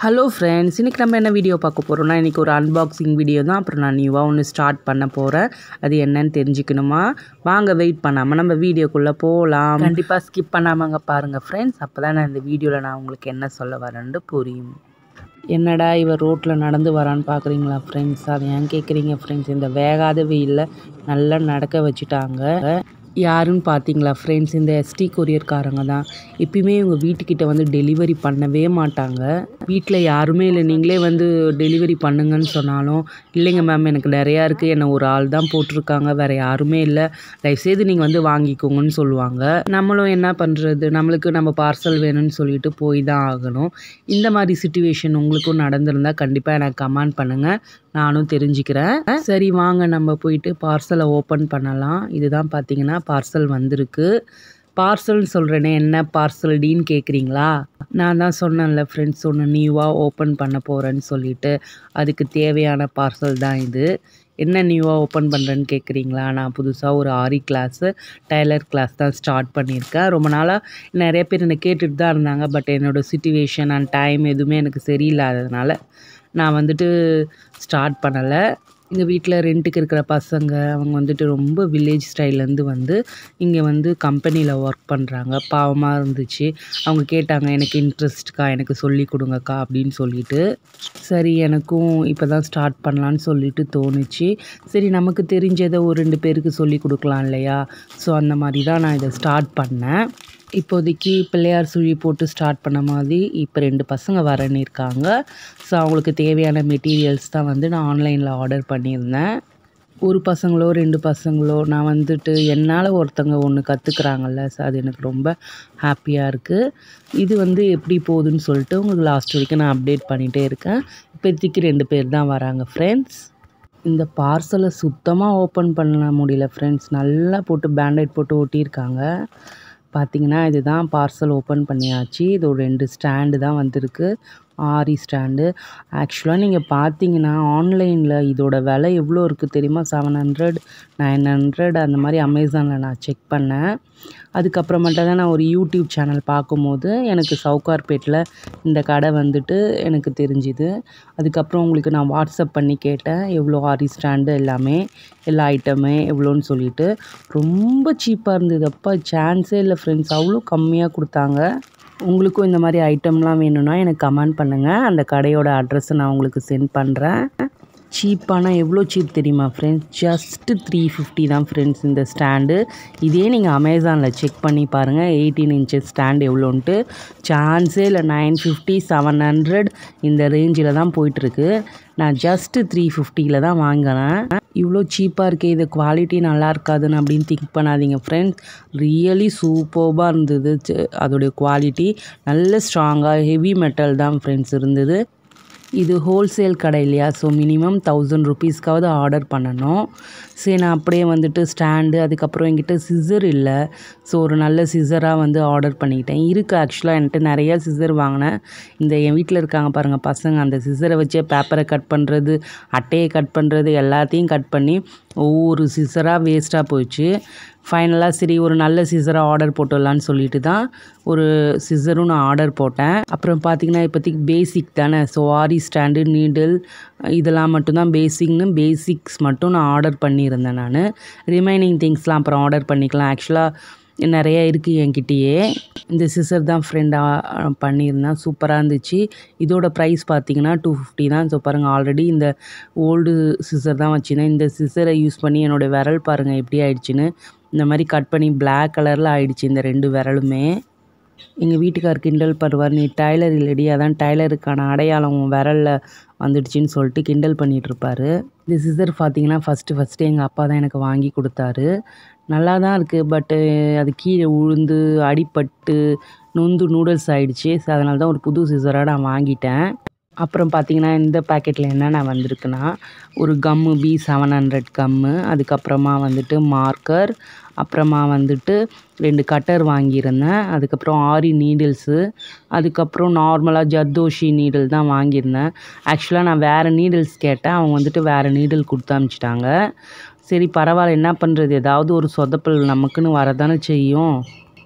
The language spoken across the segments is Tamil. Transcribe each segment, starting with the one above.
ஹலோ ஃப்ரெண்ட்ஸ் இன்றைக்கி நம்ம என்ன வீடியோ பார்க்க போகிறோம்னா இன்றைக்கி ஒரு அன்பாக்சிங் வீடியோ தான் அப்புறம் நான் நியூவாக ஒன்று ஸ்டார்ட் பண்ண போகிறேன் அது என்னன்னு தெரிஞ்சுக்கணுமா வாங்க வெயிட் பண்ணாமல் நம்ம வீடியோக்குள்ளே போகலாம் கண்டிப்பாக ஸ்கிப் பண்ணாமங்க பாருங்கள் ஃப்ரெண்ட்ஸ் அப்போ தான் நான் இந்த வீடியோவில் நான் உங்களுக்கு என்ன சொல்ல வரேன்னு புரியும் என்னடா இவர் ரோட்டில் நடந்து வரான்னு பார்க்குறீங்களா ஃப்ரெண்ட்ஸ் அதை ஏன் கேட்குறீங்க ஃப்ரெண்ட்ஸ் இந்த வேகாத வெயிலில் நல்லா நடக்க வச்சுட்டாங்க யாருன்னு பார்த்தீங்களா ஃப்ரெண்ட்ஸ் இந்த எஸ்டி கொரியர்காரங்க தான் எப்பயுமே இவங்க வீட்டுக்கிட்ட வந்து டெலிவரி பண்ணவே மாட்டாங்க வீட்டில் யாருமே இல்லை நீங்களே வந்து டெலிவரி பண்ணுங்கன்னு சொன்னாலும் இல்லைங்க மேம் எனக்கு நிறையா இருக்குது என்னை ஒரு ஆள் தான் போட்டிருக்காங்க வேறு யாருமே இல்லை தயவுசெய்து நீங்கள் வந்து வாங்கிக்கோங்கன்னு சொல்லுவாங்க நம்மளும் என்ன பண்ணுறது நம்மளுக்கு நம்ம பார்சல் வேணும்னு சொல்லிட்டு போய் தான் ஆகணும் இந்த மாதிரி சுச்சுவேஷன் உங்களுக்கும் நடந்திருந்தால் கண்டிப்பாக எனக்கு கமெண்ட் பண்ணுங்கள் நானும் தெரிஞ்சுக்கிறேன் சரி வாங்க நம்ம போயிட்டு பார்சலை ஓப்பன் பண்ணலாம் இதுதான் பார்த்தீங்கன்னா பார்சல் வந்திருக்கு பார்சல்னு சொல்கிறேனே என்ன பார்சல் டீன்னு கேட்குறீங்களா நான் தான் சொன்னேன்ல ஃப்ரெண்ட்ஸ் ஒன்று நியூவாக ஓப்பன் பண்ண போகிறேன்னு சொல்லிட்டு அதுக்கு தேவையான பார்சல் தான் இது என்ன நியூவாக ஓப்பன் பண்ணுறேன்னு கேட்குறீங்களா நான் புதுசாக ஒரு ஆரி கிளாஸு டைலர் கிளாஸ் தான் ஸ்டார்ட் பண்ணியிருக்கேன் ரொம்ப நாளாக நிறைய பேர் என்னை கேட்டுட்டு தான் இருந்தாங்க பட் என்னோடய சுச்சுவேஷன் அண்ட் டைம் எதுவுமே எனக்கு சரியில்லாததுனால நான் வந்துட்டு ஸ்டார்ட் பண்ணலை எங்கள் வீட்டில் ரெண்ட்டுக்கு இருக்கிற பசங்க அவங்க வந்துட்டு ரொம்ப வில்லேஜ் ஸ்டைல்லேருந்து வந்து இங்கே வந்து கம்பெனியில் ஒர்க் பண்ணுறாங்க பாவமாக இருந்துச்சு அவங்க கேட்டாங்க எனக்கு இன்ட்ரெஸ்ட்க்கா எனக்கு சொல்லி கொடுங்கக்கா அப்படின்னு சொல்லிட்டு சரி எனக்கும் இப்போ தான் ஸ்டார்ட் பண்ணலான்னு சொல்லிட்டு தோணுச்சு சரி நமக்கு தெரிஞ்சதை ஒரு ரெண்டு பேருக்கு சொல்லி கொடுக்கலாம் இல்லையா ஸோ அந்த மாதிரி தான் நான் இதை ஸ்டார்ட் பண்ணேன் இப்போதைக்கு பிள்ளையார் சுழி போட்டு ஸ்டார்ட் பண்ண மாதிரி இப்போ ரெண்டு பசங்க வரன்னு இருக்காங்க ஸோ அவங்களுக்கு தேவையான மெட்டீரியல்ஸ் தான் வந்து நான் ஆன்லைனில் ஆர்டர் பண்ணியிருந்தேன் ஒரு பசங்களோ ரெண்டு பசங்களோ நான் வந்துட்டு என்னால் ஒருத்தங்க ஒன்று கற்றுக்குறாங்கல்ல ஸோ அது எனக்கு ரொம்ப ஹாப்பியாக இருக்குது இது வந்து எப்படி போகுதுன்னு சொல்லிட்டு உங்களுக்கு லாஸ்ட் வரைக்கும் நான் அப்டேட் பண்ணிகிட்டே இருக்கேன் இப்போதைக்கு ரெண்டு பேர் தான் வராங்க ஃப்ரெண்ட்ஸ் இந்த பார்சலை சுத்தமாக ஓப்பன் பண்ண முடியல ஃப்ரெண்ட்ஸ் நல்லா போட்டு பேண்டேட் போட்டு ஒட்டியிருக்காங்க பார்த்தீங்கன்னா இதுதான் பார்சல் ஓப்பன் பண்ணியாச்சு இது ஒரு ரெண்டு ஸ்டாண்டு தான் வந்திருக்கு ஆரி ஸ்டாண்டு ஆக்சுவலாக நீங்கள் பார்த்தீங்கன்னா ஆன்லைனில் இதோட விலை எவ்வளோ இருக்குது தெரியுமா செவன் ஹண்ட்ரட் நைன் ஹண்ட்ரட் அந்த மாதிரி அமேசானில் நான் செக் பண்ணேன் அதுக்கப்புறமேட்டா தான் நான் ஒரு யூடியூப் சேனல் பார்க்கும்போது எனக்கு சவுகார்பேட்டில் இந்த கடை வந்துட்டு எனக்கு தெரிஞ்சுது அதுக்கப்புறம் உங்களுக்கு நான் வாட்ஸ்அப் பண்ணி கேட்டேன் எவ்வளோ ஆரி ஸ்டாண்டு எல்லாமே எல்லா ஐட்டமே எவ்வளோன்னு சொல்லிட்டு ரொம்ப சீப்பாக இருந்தது அப்பா சான்ஸே இல்லை ஃப்ரெண்ட்ஸ் அவ்வளோ கம்மியாக கொடுத்தாங்க உங்களுக்கும் இந்த மாதிரி ஐட்டம்லாம் வேணும்னா எனக்கு கமெண்ட் பண்ணுங்கள் அந்த கடையோட அட்ரஸை நான் உங்களுக்கு சென்ட் பண்ணுறேன் சீப்பானா எவ்வளோ சீப் தெரியுமா ஃப்ரெண்ட்ஸ் ஜஸ்ட்டு த்ரீ ஃபிஃப்டி தான் ஃப்ரெண்ட்ஸ் இந்த ஸ்டாண்டு இதே நீங்கள் அமேசானில் செக் பண்ணி பாருங்கள் எயிட்டீன் இன்ச்சஸ் ஸ்டாண்ட் எவ்வளோன்ட்டு சான்ஸே இல்லை நைன் ஃபிஃப்டி செவன் ஹண்ட்ரட் இந்த ரேஞ்சில் தான் போயிட்டுருக்கு நான் ஜஸ்ட்டு த்ரீ ஃபிஃப்டியில் தான் வாங்கினேன் இவ்வளோ சீப்பாக இருக்கே இது குவாலிட்டி நல்லா இருக்காதுன்னு அப்படின்னு திங்க் பண்ணாதீங்க ஃப்ரெண்ட்ஸ் ரியலி சூப்பர்பாக இருந்தது அதோடைய குவாலிட்டி நல்ல ஸ்ட்ராங்காக ஹெவி மெட்டல் தான் ஃப்ரெண்ட்ஸ் இருந்தது இது ஹோல்சேல் கடை இல்லையா ஸோ மினிமம் தௌசண்ட் ருபீஸ்க்காவது ஆர்டர் பண்ணணும் சரி நான் அப்படியே வந்துட்டு ஸ்டாண்டு அதுக்கப்புறம் என்கிட்ட சிசர் இல்லை ஸோ ஒரு நல்ல சிசராக வந்து ஆர்டர் பண்ணிக்கிட்டேன் இருக்குது ஆக்சுவலாக என்கிட்ட நிறையா சிசர் வாங்கினேன் இந்த என் வீட்டில் இருக்காங்க பாருங்கள் பசங்க அந்த சிசரை வச்சே பேப்பரை கட் பண்ணுறது அட்டையை கட் பண்ணுறது எல்லாத்தையும் கட் பண்ணி ஒவ்வொரு சிசராக வேஸ்ட்டாக போயிடுச்சு ஃபைனலாக சரி ஒரு நல்ல சிசராக ஆர்டர் போட்டுடலான்னு சொல்லிட்டு தான் ஒரு சிசரும் நான் ஆர்டர் போட்டேன் அப்புறம் பார்த்திங்கன்னா இப்போதைக்கு பேசிக் தானே ஸோ ஆரி ஸ்டாண்டு நீடில் இதெல்லாம் மட்டும்தான் பேசிக்னு பேசிக்ஸ் மட்டும் நான் ஆர்டர் பண்ணியிருந்தேன் நான் ரிமைனிங் திங்ஸ்லாம் அப்புறம் ஆர்டர் பண்ணிக்கலாம் ஆக்சுவலாக நிறைய இருக்குது என்கிட்டயே இந்த சிசர் தான் ஃப்ரெண்டாக பண்ணியிருந்தேன் சூப்பராக இருந்துச்சு இதோட ப்ரைஸ் பார்த்தீங்கன்னா டூ ஃபிஃப்டி தான் ஸோ பாருங்கள் ஆல்ரெடி இந்த ஓல்டு சிசர் தான் வச்சுருந்தேன் இந்த சிசரை யூஸ் பண்ணி என்னோடய விரல் பாருங்கள் எப்படி ஆயிடுச்சுன்னு இந்த மாதிரி கட் பண்ணி பிளாக் கலரில் ஆயிடுச்சு இந்த ரெண்டு விரலுமே எங்கள் வீட்டுக்கார் கிண்டல் பண்ணுவார் நீ டைலர் இல்லடி அதான் டைலருக்கான அடையாளம் உன் விரலில் வந்துடுச்சின்னு சொல்லிட்டு கிண்டல் பண்ணிகிட்ருப்பாரு இந்த சிசர் பார்த்தீங்கன்னா ஃபஸ்ட்டு ஃபஸ்ட்டு எங்கள் அப்பா தான் எனக்கு வாங்கி கொடுத்தாரு நல்லா தான் இருக்குது பட்டு அது கீழே உழுந்து அடிப்பட்டு நொந்து நூடுல்ஸ் ஆகிடுச்சு ஸோ அதனால தான் ஒரு புது சிசராக நான் வாங்கிட்டேன் அப்புறம் பார்த்தீங்கன்னா இந்த பேக்கெட்டில் என்னென்ன வந்திருக்குன்னா ஒரு gum B seven hundred gum அதுக்கப்புறமா வந்துட்டு மார்க்கர் அப்புறமா வந்துட்டு ரெண்டு கட்டர் வாங்கியிருந்தேன் அதுக்கப்புறம் ஆரி நீடில்ஸு அதுக்கப்புறம் நார்மலாக ஜர்தோஷி நீடில் தான் வாங்கியிருந்தேன் ஆக்சுவலாக நான் வேறு நீடில்ஸ் கேட்டேன் அவங்க வந்துட்டு வேறு நீடில் கொடுத்து அனுப்பிச்சிட்டாங்க சரி பரவாயில்ல என்ன பண்ணுறது ஏதாவது ஒரு சொதப்பல் நமக்குன்னு வரதானே செய்யும்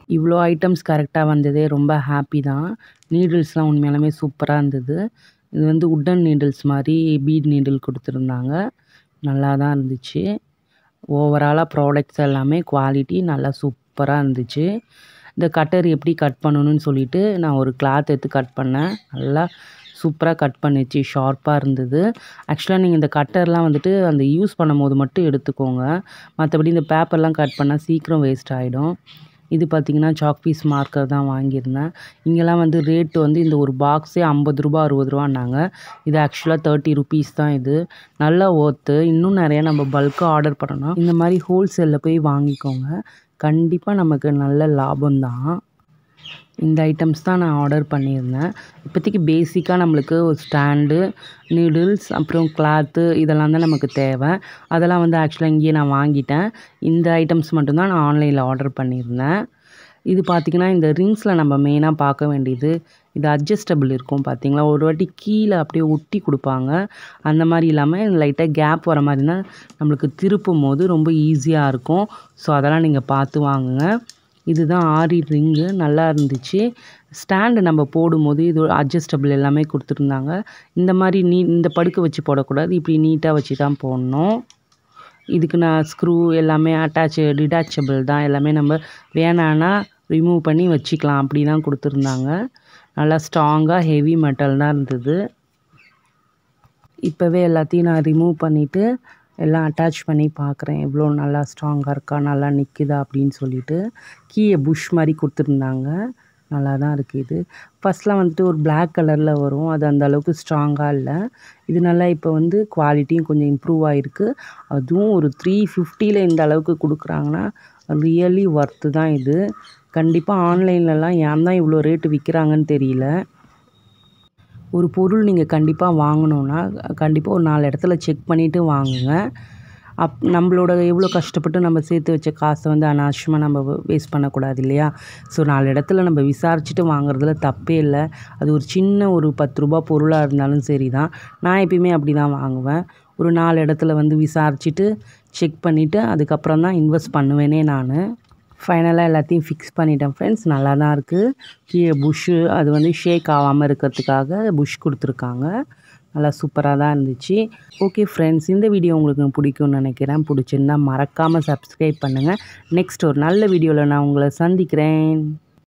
இவ்வளோ ஐட்டம்ஸ் கரெக்டாக வந்ததே ரொம்ப ஹாப்பி தான் நீடில்ஸ்லாம் உண்மையாலுமே சூப்பராக இருந்தது இது வந்து உட்டன் நீடில்ஸ் மாதிரி பீட் நீடில் கொடுத்துருந்தாங்க நல்லா தான் இருந்துச்சு ஓவராலாக ப்ராடக்ட்ஸ் எல்லாமே குவாலிட்டி நல்லா சூப்பராக இருந்துச்சு இந்த கட்டர் எப்படி கட் பண்ணணும்னு சொல்லிட்டு நான் ஒரு கிளாத் எடுத்து கட் பண்ணேன் நல்லா சூப்பராக கட் பண்ணிச்சு ஷார்ப்பாக இருந்தது ஆக்சுவலாக நீங்கள் இந்த கட்டர்லாம் வந்துட்டு அந்த யூஸ் பண்ணும்போது மட்டும் எடுத்துக்கோங்க மற்றபடி இந்த பேப்பர்லாம் கட் பண்ணால் சீக்கிரம் வேஸ்ட் ஆகிடும் இது பார்த்திங்கன்னா சாக் பீஸ் மார்க்கர் தான் வாங்கியிருந்தேன் இங்கெல்லாம் வந்து ரேட்டு வந்து இந்த ஒரு பாக்ஸே ஐம்பது ரூபா அறுபது ரூபான்னாங்க இது ஆக்சுவலாக தேர்ட்டி ருபீஸ் தான் இது நல்லா ஒர்த்து இன்னும் நிறையா நம்ம பல்காக ஆர்டர் பண்ணணும் இந்த மாதிரி ஹோல்சேலில் போய் வாங்கிக்கோங்க கண்டிப்பாக நமக்கு நல்ல லாபம் தான் இந்த ஐட்டம்ஸ் தான் நான் ஆர்டர் பண்ணியிருந்தேன் இப்போதைக்கு பேசிக்காக நம்மளுக்கு ஒரு ஸ்டாண்டு நீடில்ஸ் அப்புறம் கிளாத்து இதெல்லாம் தான் நமக்கு தேவை அதெல்லாம் வந்து ஆக்சுவலாக இங்கேயே நான் வாங்கிட்டேன் இந்த ஐட்டம்ஸ் மட்டும்தான் நான் ஆன்லைனில் ஆர்டர் பண்ணியிருந்தேன் இது பார்த்திங்கன்னா இந்த ரிங்ஸில் நம்ம மெயினாக பார்க்க வேண்டியது இது அட்ஜஸ்டபிள் இருக்கும் பார்த்தீங்களா ஒரு வாட்டி கீழே அப்படியே ஒட்டி கொடுப்பாங்க அந்த மாதிரி இல்லாமல் லைட்டாக கேப் வர மாதிரி தான் நம்மளுக்கு திருப்பும் போது ரொம்ப ஈஸியாக இருக்கும் ஸோ அதெல்லாம் நீங்கள் பார்த்து வாங்குங்க இதுதான் ஆரி ரிங்கு நல்லா இருந்துச்சு ஸ்டாண்டு நம்ம போடும்போது இது அட்ஜஸ்டபிள் எல்லாமே கொடுத்துருந்தாங்க இந்த மாதிரி நீ இந்த படுக்க வச்சு போடக்கூடாது இப்படி நீட்டாக வச்சு தான் போடணும் இதுக்கு நான் ஸ்க்ரூ எல்லாமே அட்டாச் டிட்டாச்சபிள் தான் எல்லாமே நம்ம வேணான்னா ரிமூவ் பண்ணி வச்சுக்கலாம் அப்படி தான் கொடுத்துருந்தாங்க நல்லா ஸ்ட்ராங்காக ஹெவி மெட்டல் தான் இருந்தது இப்போவே எல்லாத்தையும் நான் ரிமூவ் பண்ணிவிட்டு எல்லாம் அட்டாச் பண்ணி பார்க்குறேன் எவ்வளோ நல்லா ஸ்ட்ராங்காக இருக்கா நல்லா நிற்குதா அப்படின்னு சொல்லிட்டு கீழே புஷ் மாதிரி கொடுத்துருந்தாங்க நல்லா தான் இருக்குது இது ஃபஸ்ட்லாம் வந்துட்டு ஒரு பிளாக் கலரில் வரும் அது அந்த அளவுக்கு ஸ்ட்ராங்காக இல்லை இது நல்லா இப்போ வந்து குவாலிட்டியும் கொஞ்சம் இம்ப்ரூவ் ஆகிருக்கு அதுவும் ஒரு த்ரீ ஃபிஃப்டியில் இந்த அளவுக்கு கொடுக்குறாங்கன்னா ரியலி ஒர்த்து தான் இது கண்டிப்பாக ஆன்லைன்லலாம் ஏன் தான் இவ்வளோ ரேட்டு விற்கிறாங்கன்னு தெரியல ஒரு பொருள் நீங்கள் கண்டிப்பாக வாங்கணுன்னா கண்டிப்பாக ஒரு நாலு இடத்துல செக் பண்ணிவிட்டு வாங்குங்க அப் நம்மளோட எவ்வளோ கஷ்டப்பட்டு நம்ம சேர்த்து வச்ச காசை வந்து அனாவசியமாக நம்ம வேஸ்ட் பண்ணக்கூடாது இல்லையா ஸோ நாலு இடத்துல நம்ம விசாரிச்சுட்டு வாங்குறதுல தப்பே இல்லை அது ஒரு சின்ன ஒரு பத்து ரூபா பொருளாக இருந்தாலும் சரி தான் நான் எப்பயுமே அப்படி தான் வாங்குவேன் ஒரு நாலு இடத்துல வந்து விசாரிச்சுட்டு செக் பண்ணிவிட்டு அதுக்கப்புறம் தான் இன்வெஸ்ட் பண்ணுவேனே நான் ஃபைனலாக எல்லாத்தையும் ஃபிக்ஸ் பண்ணிட்டேன் ஃப்ரெண்ட்ஸ் நல்லா தான் இருக்குது கீழே புஷ்ஷு அது வந்து ஷேக் ஆகாமல் இருக்கிறதுக்காக புஷ் கொடுத்துருக்காங்க நல்லா சூப்பராக தான் இருந்துச்சு ஓகே ஃப்ரெண்ட்ஸ் இந்த வீடியோ உங்களுக்கு பிடிக்கும்னு நினைக்கிறேன் பிடிச்சிருந்தா மறக்காமல் சப்ஸ்கிரைப் பண்ணுங்கள் நெக்ஸ்ட் ஒரு நல்ல வீடியோவில் நான் உங்களை சந்திக்கிறேன்